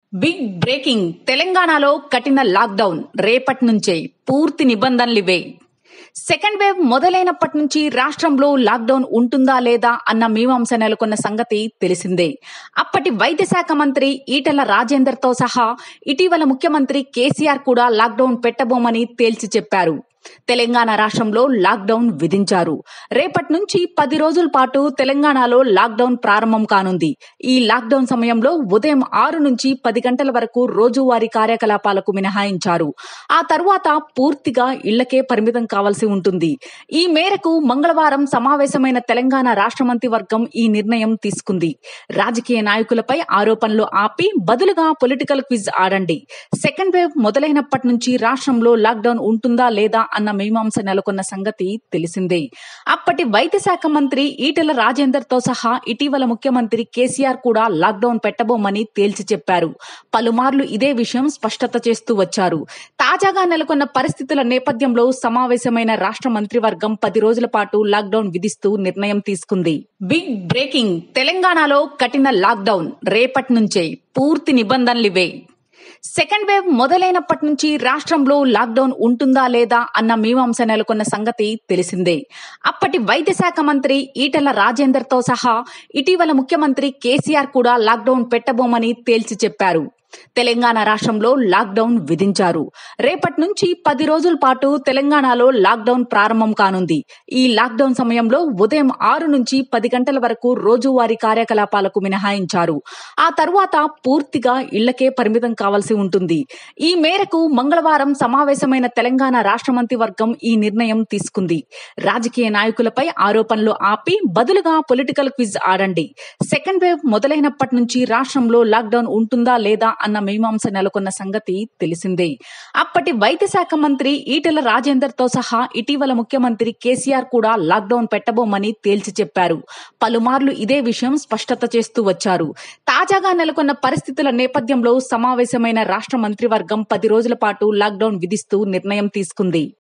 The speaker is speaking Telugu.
బిగ్ బ్రేకింగ్ తెలంగాణలో కఠిన లాక్డౌన్ రేపటి నుంచే పూర్తి నిబంధనలివే సెకండ్ వేవ్ మొదలైనప్పటి నుంచి రాష్ట్రంలో లాక్డౌన్ ఉంటుందా లేదా అన్న మీమాంస నెలకొన్న సంగతి తెలిసిందే అప్పటి వైద్య శాఖ మంత్రి ఈటల రాజేందర్ తో సహా ఇటీవల ముఖ్యమంత్రి కేసీఆర్ కూడా లాక్డౌన్ పెట్టబోమని తేల్చి చెప్పారు తెలంగాణ రాష్ట్రంలో లాక్డౌన్ విధించారు రేపటి నుంచి పది రోజుల పాటు తెలంగాణలో లాక్డౌన్ ప్రారంభం కానుంది ఈ లాక్డౌన్ సమయంలో ఉదయం ఆరు నుంచి పది గంటల వరకు రోజువారీ కార్యకలాపాలకు మినహాయించారు ఆ తరువాత పూర్తిగా ఇళ్లకే పరిమితం కావాల్సి ఉంటుంది ఈ మేరకు మంగళవారం సమావేశమైన తెలంగాణ రాష్ట్ర మంత్రివర్గం ఈ నిర్ణయం తీసుకుంది రాజకీయ నాయకులపై ఆరోపణలు ఆపి బదులుగా పొలిటికల్ క్విజ్ ఆడండి సెకండ్ వేవ్ మొదలైనప్పటి నుంచి రాష్ట్రంలో లాక్డౌన్ ఉంటుందా లేదా అన్న మీమాంస నెలకొన్న సంగతి తెలిసిందే అప్పటి వైద్య శాఖ మంత్రి ఈటెల రాజేందర్ తో సహా ఇటీవల ముఖ్యమంత్రి కేసీఆర్ కూడా లాక్డౌన్ పెట్టబోమని తేల్చి చెప్పారు పలుమార్లు ఇదే విషయం స్పష్టత చేస్తూ వచ్చారు తాజాగా నెలకొన్న పరిస్థితుల నేపథ్యంలో సమావేశమైన రాష్ట్ర మంత్రివర్గం పది రోజుల పాటు లాక్డౌన్ విధిస్తూ నిర్ణయం తీసుకుంది బిగ్ బ్రేకింగ్ తెలంగాణలో కఠిన లాక్డౌన్ రేపటి నుంచే పూర్తి నిబంధనలివే సెకండ్ వేవ్ మొదలైనప్పటి నుంచి రాష్ట్రంలో లాక్డౌన్ ఉంటుందా లేదా అన్న మీమాంస నెలకొన్న సంగతి తెలిసిందే అప్పటి వైద్య శాఖ మంత్రి ఈటల రాజేందర్ తో సహా ఇటీవల ముఖ్యమంత్రి కేసీఆర్ కూడా లాక్డౌన్ పెట్టబోమని తేల్చి చెప్పారు తెలంగాణ రాష్ట్రంలో లాక్డౌన్ విధించారు రేపటి నుంచి పది రోజుల పాటు తెలంగాణలో లాక్డౌన్ ప్రారంభం కానుంది ఈ లాక్డౌన్ సమయంలో ఉదయం ఆరు నుంచి పది గంటల వరకు రోజువారీ కార్యకలాపాలకు మినహాయించారు ఆ తరువాత పూర్తిగా ఇళ్లకే పరిమితం కావాల్సి ఉంటుంది ఈ మేరకు మంగళవారం సమావేశమైన తెలంగాణ రాష్ట్ర మంత్రివర్గం ఈ నిర్ణయం తీసుకుంది రాజకీయ నాయకులపై ఆరోపణలు ఆపి బదులుగా పొలిటికల్ క్విజ్ ఆడండి సెకండ్ వేవ్ మొదలైనప్పటి నుంచి రాష్ట్రంలో లాక్డౌన్ ఉంటుందా లేదా అన్న మీమాంస నెలకొన్న సంగతి తెలిసిందే అప్పటి వైద్య శాఖ మంత్రి ఈటెల రాజేందర్ తో సహా ఇటీవల ముఖ్యమంత్రి కేసీఆర్ కూడా లాక్డౌన్ పెట్టబోమని తేల్చి చెప్పారు పలుమార్లు ఇదే విషయం స్పష్టత చేస్తూ వచ్చారు తాజాగా నెలకొన్న పరిస్థితుల నేపథ్యంలో సమావేశమైన రాష్ట్ర మంత్రివర్గం పది రోజుల పాటు లాక్డౌన్ విధిస్తూ నిర్ణయం తీసుకుంది